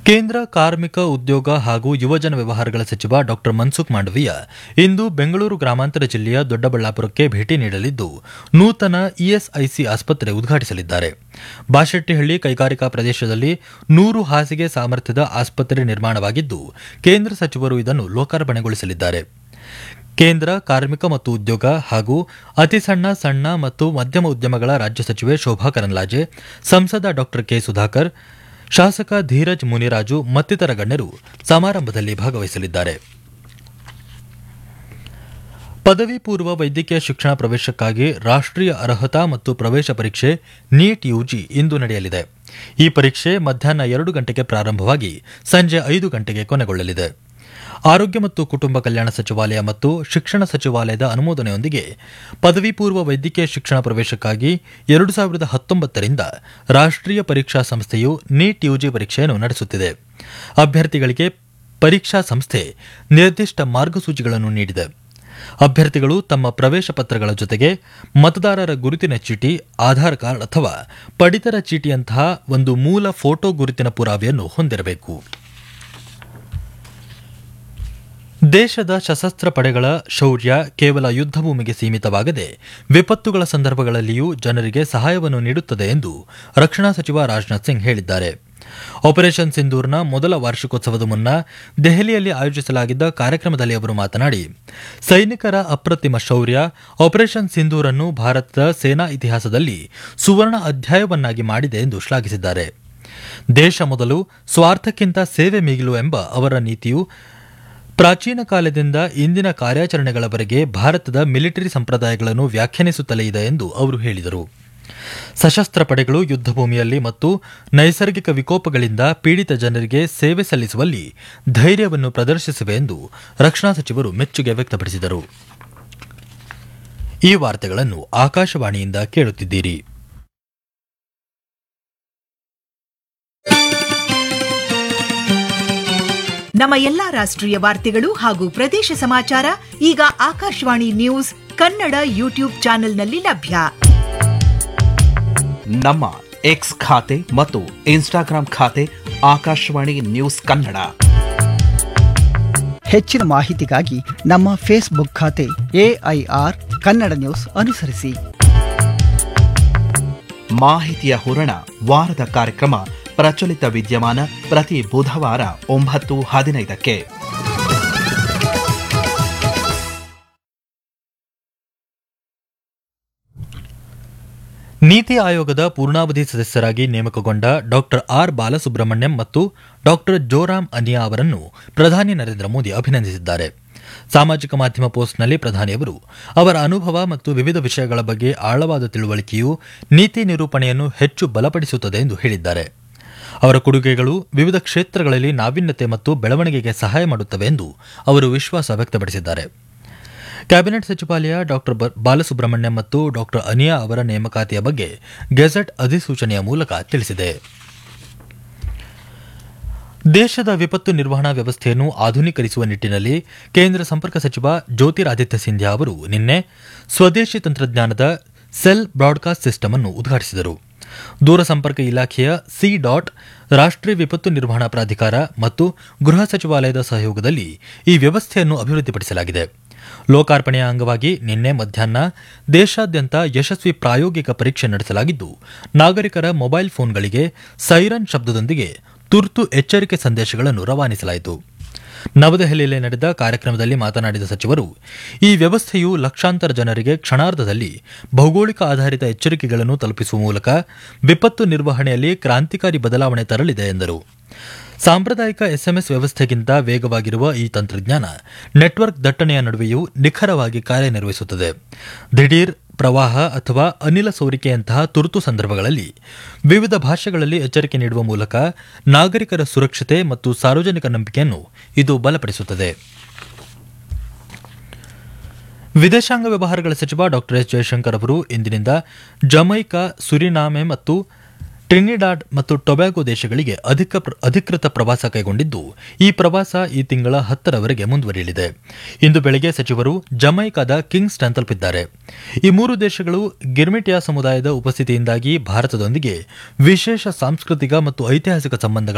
ಕೇಂದ್ರ ಕಾರ್ಮಿಕ ಉದ್ಯೋಗ ಹಾಗೂ ಯುವಜನ ವ್ಯವಹಾರಗಳ ಸಚಿವ ಡಾ ಮನ್ಸುಖ್ ಮಾಂಡವೀಯ ಇಂದು ಬೆಂಗಳೂರು ಗ್ರಾಮಾಂತರ ಜಿಲ್ಲೆಯ ದೊಡ್ಡಬಳ್ಳಾಪುರಕ್ಕೆ ಭೇಟಿ ನೀಡಲಿದ್ದು ನೂತನ ಇಎಸ್ಐಸಿ ಆಸ್ಪತ್ರೆ ಉದ್ಘಾಟಿಸಲಿದ್ದಾರೆ ಬಾಶೆಟ್ಟಿಹಳ್ಳಿ ಕೈಗಾರಿಕಾ ಪ್ರದೇಶದಲ್ಲಿ ನೂರು ಹಾಸಿಗೆ ಸಾಮರ್ಥ್ಯದ ಆಸ್ಪತ್ರೆ ನಿರ್ಮಾಣವಾಗಿದ್ದು ಕೇಂದ್ರ ಸಚಿವರು ಇದನ್ನು ಲೋಕಾರ್ಪಣೆಗೊಳಿಸಲಿದ್ದಾರೆ ಕೇಂದ್ರ ಕಾರ್ಮಿಕ ಮತ್ತು ಉದ್ಯೋಗ ಹಾಗೂ ಅತಿ ಸಣ್ಣ ಸಣ್ಣ ಮತ್ತು ಮಧ್ಯಮ ಉದ್ಯಮಗಳ ರಾಜ್ಯ ಸಚಿವೆ ಶೋಭಾ ಕರಂದ್ಲಾಜೆ ಸಂಸದ ಡಾ ಕೆ ಸುಧಾಕರ್ ಶಾಸಕ ಧೀರಜ್ ಮುನಿರಾಜು ಮತ್ತಿತರ ಗಣ್ಯರು ಸಮಾರಂಭದಲ್ಲಿ ಭಾಗವಹಿಸಲಿದ್ದಾರೆ ಪದವಿ ಪೂರ್ವ ವೈದ್ಯಕೀಯ ಶಿಕ್ಷಣ ಪ್ರವೇಶಕ್ಕಾಗಿ ರಾಷ್ಟ್ರೀಯ ಅರ್ಹತಾ ಮತ್ತು ಪ್ರವೇಶ ಪರೀಕ್ಷೆ ನೀಟ್ ಯುಜಿ ಇಂದು ನಡೆಯಲಿದೆ ಈ ಪರೀಕ್ಷೆ ಮಧ್ಯಾಹ್ನ ಎರಡು ಗಂಟೆಗೆ ಪ್ರಾರಂಭವಾಗಿ ಸಂಜೆ ಐದು ಗಂಟೆಗೆ ಕೊನೆಗೊಳ್ಳಲಿದೆ ಆರೋಗ್ಯ ಮತ್ತು ಕುಟುಂಬ ಕಲ್ಯಾಣ ಸಚಿವಾಲಯ ಮತ್ತು ಶಿಕ್ಷಣ ಸಚಿವಾಲಯದ ಅನುಮೋದನೆಯೊಂದಿಗೆ ಪದವಿ ಪೂರ್ವ ವೈದ್ಯಕೀಯ ಶಿಕ್ಷಣ ಪ್ರವೇಶಕ್ಕಾಗಿ ಎರಡು ಸಾವಿರದ ಹತ್ತೊಂಬತ್ತರಿಂದ ರಾಷ್ಟ್ರೀಯ ಪರೀಕ್ಷಾ ಸಂಸ್ಥೆಯು ನೀಟ್ ಯುಜಿ ಪರೀಕ್ಷೆಯನ್ನು ನಡೆಸುತ್ತಿದೆ ಅಭ್ಯರ್ಥಿಗಳಿಗೆ ಪರೀಕ್ಷಾ ಸಂಸ್ಥೆ ನಿರ್ದಿಷ್ಟ ಮಾರ್ಗಸೂಚಿಗಳನ್ನು ನೀಡಿದೆ ಅಭ್ಯರ್ಥಿಗಳು ತಮ್ಮ ಪ್ರವೇಶ ಪತ್ರಗಳ ಜೊತೆಗೆ ಮತದಾರರ ಗುರುತಿನ ಚೀಟಿ ಆಧಾರ್ ಕಾರ್ಡ್ ಅಥವಾ ಪಡಿತರ ಚೀಟಿಯಂತಹ ಒಂದು ಮೂಲ ಫೋಟೋ ಗುರುತಿನ ಪುರಾವೆಯನ್ನು ಹೊಂದಿರಬೇಕು ದೇಶದ ಸಶಸ್ತ್ರ ಪಡೆಗಳ ಶೌರ್ಯ ಕೇವಲ ಯುದ್ಧ ಭೂಮಿಗೆ ಸೀಮಿತವಾಗದೆ ವಿಪತ್ತುಗಳ ಸಂದರ್ಭಗಳಲ್ಲಿಯೂ ಜನರಿಗೆ ಸಹಾಯವನ್ನು ನೀಡುತ್ತದೆ ಎಂದು ರಕ್ಷಣಾ ಸಚಿವ ರಾಜನಾಥ್ ಸಿಂಗ್ ಹೇಳಿದ್ದಾರೆ ಆಪರೇಷನ್ ಸಿಂಧೂರ್ನ ಮೊದಲ ವಾರ್ಷಿಕೋತ್ಸವದ ಮುನ್ನ ದೆಹಲಿಯಲ್ಲಿ ಆಯೋಜಿಸಲಾಗಿದ್ದ ಕಾರ್ಯಕ್ರಮದಲ್ಲಿ ಅವರು ಮಾತನಾಡಿ ಸೈನಿಕರ ಅಪ್ರತಿಮ ಶೌರ್ಯ ಆಪರೇಷನ್ ಸಿಂಧೂರ್ ಅನ್ನು ಭಾರತದ ಸೇನಾ ಇತಿಹಾಸದಲ್ಲಿ ಸುವರ್ಣ ಅಧ್ಯಾಯವನ್ನಾಗಿ ಮಾಡಿದೆ ಎಂದು ಶ್ಲಾಘಿಸಿದ್ದಾರೆ ದೇಶ ಮೊದಲು ಸ್ವಾರ್ಥಕ್ಕಿಂತ ಸೇವೆ ಮೀಗಿಲು ಎಂಬ ಅವರ ನೀತಿಯು ಪ್ರಾಚೀನ ಕಾಲದಿಂದ ಇಂದಿನ ಕಾರ್ಯಾಚರಣೆಗಳವರೆಗೆ ಭಾರತದ ಮಿಲಿಟರಿ ಸಂಪ್ರದಾಯಗಳನ್ನು ವ್ಯಾಖ್ಯಾನಿಸುತ್ತಲೇ ಇದೆ ಎಂದು ಅವರು ಹೇಳಿದರು ಸಶಸ್ತ್ರ ಪಡೆಗಳು ಯುದ್ಧ ಭೂಮಿಯಲ್ಲಿ ಮತ್ತು ನೈಸರ್ಗಿಕ ವಿಕೋಪಗಳಿಂದ ಪೀಡಿತ ಜನರಿಗೆ ಸೇವೆ ಸಲ್ಲಿಸುವಲ್ಲಿ ಧೈರ್ಯವನ್ನು ಪ್ರದರ್ಶಿಸಿವೆ ಎಂದು ರಕ್ಷಣಾ ಸಚಿವರು ಮೆಚ್ಚುಗೆ ವ್ಯಕ್ತಪಡಿಸಿದರು ಈ ವಾರ್ತೆಗಳನ್ನು ಆಕಾಶವಾಣಿಯಿಂದ ಕೇಳುತ್ತಿದ್ದೀರಿ ನಮ್ಮ ಎಲ್ಲಾ ರಾಷ್ಟ್ರೀಯ ವಾರ್ತೆಗಳು ಹಾಗೂ ಪ್ರದೇಶ ಸಮಾಚಾರ ಈಗ ಆಕಾಶವಾಣಿ ನ್ಯೂಸ್ ಕನ್ನಡ ಯೂಟ್ಯೂಬ್ ಚಾನೆಲ್ನಲ್ಲಿ ಲಭ್ಯ ನಮ್ಮ ಎಕ್ಸ್ ಖಾತೆ ಮತ್ತು ಇನ್ಸ್ಟಾಗ್ರಾಂ ಖಾತೆ ಆಕಾಶವಾಣಿ ನ್ಯೂಸ್ ಕನ್ನಡ ಹೆಚ್ಚಿನ ಮಾಹಿತಿಗಾಗಿ ನಮ್ಮ ಫೇಸ್ಬುಕ್ ಖಾತೆ ಎಐಆರ್ ಕನ್ನಡ ನ್ಯೂಸ್ ಅನುಸರಿಸಿ ಮಾಹಿತಿಯ ಹೂರಣ ವಾರದ ಕಾರ್ಯಕ್ರಮ ಪ್ರಚಲಿತ ವಿದ್ಯಮಾನ ಪ್ರತಿ ಬುಧವಾರ ಒಂಬತ್ತು ಹದಿನೈದಕ್ಕೆ ನೀತಿ ಆಯೋಗದ ಪೂರ್ಣಾವಧಿ ಸದಸ್ಯರಾಗಿ ನೇಮಕಗೊಂಡ ಡಾ ಆರ್ ಬಾಲಸುಬ್ರಹ್ಮಣ್ಯಂ ಮತ್ತು ಡಾ ಜೋರಾಮ್ ಅನಿಯಾ ಅವರನ್ನು ಪ್ರಧಾನಿ ನರೇಂದ್ರ ಮೋದಿ ಅಭಿನಂದಿಸಿದ್ದಾರೆ ಸಾಮಾಜಿಕ ಮಾಧ್ಯಮ ಪೋಸ್ಟ್ನಲ್ಲಿ ಪ್ರಧಾನಿಯವರು ಅವರ ಅನುಭವ ಮತ್ತು ವಿವಿಧ ವಿಷಯಗಳ ಬಗ್ಗೆ ಆಳವಾದ ತಿಳುವಳಿಕೆಯು ನೀತಿ ನಿರೂಪಣೆಯನ್ನು ಹೆಚ್ಚು ಬಲಪಡಿಸುತ್ತದೆ ಎಂದು ಹೇಳಿದ್ದಾರೆ ಅವರ ಕೊಡುಗೆಗಳು ವಿವಿಧ ಕ್ಷೇತ್ರಗಳಲ್ಲಿ ನಾವೀನ್ಯತೆ ಮತ್ತು ಬೆಳವಣಿಗೆಗೆ ಸಹಾಯ ಮಾಡುತ್ತವೆ ಎಂದು ಅವರು ವಿಶ್ವಾಸ ವ್ಯಕ್ತಪಡಿಸಿದ್ದಾರೆ ಕ್ಯಾಬಿನೆಟ್ ಸಚಿವಾಲಯ ಡಾ ಬಾಲಸುಬ್ರಹ್ಮಣ್ಯಂ ಮತ್ತು ಡಾ ಅನಿಯಾ ಅವರ ನೇಮಕಾತಿಯ ಬಗ್ಗೆ ಗೆಜೆಟ್ ಅಧಿಸೂಚನೆಯ ಮೂಲಕ ತಿಳಿಸಿದೆ ದೇಶದ ವಿಪತ್ತು ನಿರ್ವಹಣಾ ವ್ಯವಸ್ಥೆಯನ್ನು ಆಧುನೀಕರಿಸುವ ನಿಟ್ಟಿನಲ್ಲಿ ಕೇಂದ್ರ ಸಂಪರ್ಕ ಸಚಿವ ಜ್ಯೋತಿರಾದಿತ್ಯ ಸಿಂಧ್ಯಾ ಅವರು ನಿನ್ನೆ ಸ್ವದೇಶಿ ತಂತ್ರಜ್ಞಾನದ ಸೆಲ್ ಬ್ರಾಡ್ಕಾಸ್ಟ್ ಸಿಸ್ಟಮ್ ಅನ್ನು ಉದ್ಘಾಟಿಸಿದರು ದೂರಸಂಪರ್ಕ ಇಲಾಖೆಯ ಸಿ ಡಾಟ್ ರಾಷ್ಟ್ರೀಯ ವಿಪತ್ತು ನಿರ್ವಹಣಾ ಪ್ರಾಧಿಕಾರ ಮತ್ತು ಗೃಹ ಸಚಿವಾಲಯದ ಸಹಯೋಗದಲ್ಲಿ ಈ ವ್ಯವಸ್ಥೆಯನ್ನು ಅಭಿವೃದ್ಧಿಪಡಿಸಲಾಗಿದೆ ಲೋಕಾರ್ಪಣೆಯ ಅಂಗವಾಗಿ ನಿನ್ನೆ ಮಧ್ಯಾಹ್ನ ದೇಶಾದ್ಯಂತ ಯಶಸ್ವಿ ಪ್ರಾಯೋಗಿಕ ಪರೀಕ್ಷೆ ನಡೆಸಲಾಗಿದ್ದು ನಾಗರಿಕರ ಮೊಬೈಲ್ ಫೋನ್ಗಳಿಗೆ ಸೈರನ್ ಶಬ್ದದೊಂದಿಗೆ ತುರ್ತು ಎಚ್ಚರಿಕೆ ಸಂದೇಶಗಳನ್ನು ರವಾನಿಸಲಾಯಿತು ನವದೆಹಲಿಯಲ್ಲಿ ನಡೆದ ಕಾರ್ಯಕ್ರಮದಲ್ಲಿ ಮಾತನಾಡಿದ ಸಚಿವರು ಈ ವ್ಯವಸ್ಥೆಯು ಲಕ್ಷಾಂತರ ಜನರಿಗೆ ಕ್ಷಣಾರ್ಧದಲ್ಲಿ ಭೌಗೋಳಿಕ ಆಧಾರಿತ ಎಚ್ಚರಿಕೆಗಳನ್ನು ತಲುಪಿಸುವ ಮೂಲಕ ವಿಪತ್ತು ನಿರ್ವಹಣೆಯಲ್ಲಿ ಕ್ರಾಂತಿಕಾರಿ ಬದಲಾವಣೆ ತರಲಿದೆ ಎಂದರು ಸಾಂಪ್ರದಾಯಿಕ ಎಸ್ಎಂಎಸ್ ವ್ಯವಸ್ಥೆಗಿಂತ ವೇಗವಾಗಿರುವ ಈ ತಂತ್ರಜ್ಞಾನ ನೆಟ್ವರ್ಕ್ ದಟ್ಟಣೆಯ ನಡುವೆಯೂ ನಿಖರವಾಗಿ ಕಾರ್ಯನಿರ್ವಹಿಸುತ್ತದೆ ದಿಢೀರ್ ಪ್ರವಾಹ ಅಥವಾ ಅನಿಲ ಸೋರಿಕೆಯಂತಹ ತುರ್ತು ಸಂದರ್ಭಗಳಲ್ಲಿ ವಿವಿಧ ಭಾಷೆಗಳಲ್ಲಿ ಎಚ್ಚರಿಕೆ ನೀಡುವ ಮೂಲಕ ನಾಗರಿಕರ ಸುರಕ್ಷತೆ ಮತ್ತು ಸಾರ್ವಜನಿಕ ನಂಬಿಕೆಯನ್ನು ಇದು ಬಲಪಡಿಸುತ್ತದೆ ವಿದೇಶಾಂಗ ವ್ಯವಹಾರಗಳ ಸಚಿವ ಡಾ ಎಸ್ ಜಯಶಂಕರ್ ಅವರು ಇಂದಿನಿಂದ ಜಮೈಕಾ ಸುರಿನಾಮೆ ಮತ್ತು ಟ್ರಿನಿಡಾಡ್ ಮತ್ತು ಟೊಬ್ಯಾಗೊ ದೇಶಗಳಿಗೆ ಅಧಿಕೃತ ಪ್ರವಾಸ ಕೈಗೊಂಡಿದ್ದು ಈ ಪ್ರವಾಸ ಈ ತಿಂಗಳ ಹತ್ತರವರೆಗೆ ಮುಂದುವರಿಯಲಿದೆ ಇಂದು ಬೆಳಗ್ಗೆ ಸಚಿವರು ಜಮೈಕಾದ ಕಿಂಗ್ಸ್ಟನ್ ತಲುಪಿದ್ದಾರೆ ಈ ಮೂರು ದೇಶಗಳು ಗಿರ್ಮಿಟಿಯಾ ಸಮುದಾಯದ ಉಪಸ್ಥಿತಿಯಿಂದಾಗಿ ಭಾರತದೊಂದಿಗೆ ವಿಶೇಷ ಸಾಂಸ್ಕೃತಿಕ ಮತ್ತು ಐತಿಹಾಸಿಕ ಸಂಬಂಧಗಳ